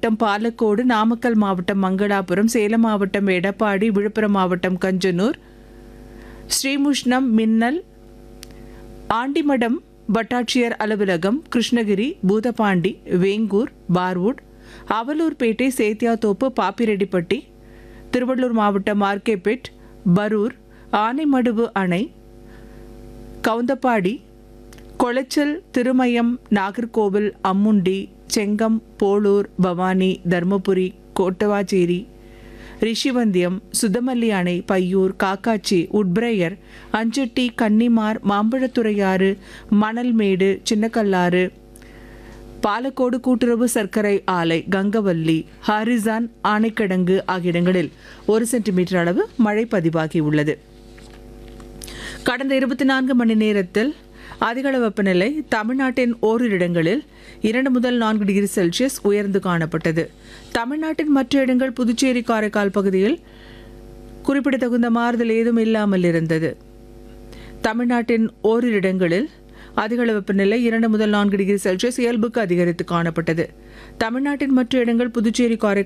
மாவட்டம் பாலக்கோடு நாமக்கல் மாவட்டம் மங்களாபுரம் சேலம் மாவட்டம் எடப்பாடி விழுப்புரம் மாவட்டம் கஞ்சனூர் ஸ்ரீமுஷ்ணம் மின்னல் ஆண்டிமடம் வட்டாட்சியர் அலுவலகம் கிருஷ்ணகிரி பூதபாண்டி வேங்கூர் பார்வுட் அவலூர்பேட்டை சேத்தியாத்தோப்பு பாப்பிரெட்டிப்பட்டி திருவள்ளூர் மாவட்டம் ஆர்கேபேட் பரூர் ஆனைமடுவு அணை கவுந்தப்பாடி கொளச்சல் திருமயம் நாகர்கோவில் அம்முண்டி செங்கம் போளூர் பவானி தர்மபுரி கோட்டவாச்சேரி ரிஷிவந்தியம் சுதமல்லி அணை பையூர் காக்காச்சி உட்பிரையர் அஞ்சட்டி கன்னிமார் மாம்பழத்துறையாறு மணல்மேடு சின்னக்கல்லாறு பாலக்கோடு கூட்டுறவு சர்க்கரை ஆலை கங்கவல்லி ஹாரிசான் ஆனைக்கிடங்கு ஆகிய இடங்களில் ஒரு சென்டிமீட்டர் அளவு மழை பதிவாகியுள்ளது கடந்த இருபத்தி நான்கு மணி நேரத்தில் அதிகள வெப்பநிலை தமிழ்நாட்டின் ஓரிரு இடங்களில் இரண்டு முதல் நான்கு டிகிரி செல்சியஸ் உயர்ந்து காணப்பட்டது தமிழ்நாட்டின் மற்ற இடங்கள் புதுச்சேரி காரைக்கால் பகுதியில் குறிப்பிடத்தகுந்த மாறுதல் ஏதும் இல்லாமல் இருந்தது தமிழ்நாட்டின் ஓரிரு இடங்களில் அதிகள வெப்பநிலை இரண்டு முதல் நான்கு டிகிரி செல்சியஸ் இயல்புக்கு அதிகரித்து காணப்பட்டது தமிழ்நாட்டின் மற்ற இடங்கள் புதுச்சேரி காரைக்கால்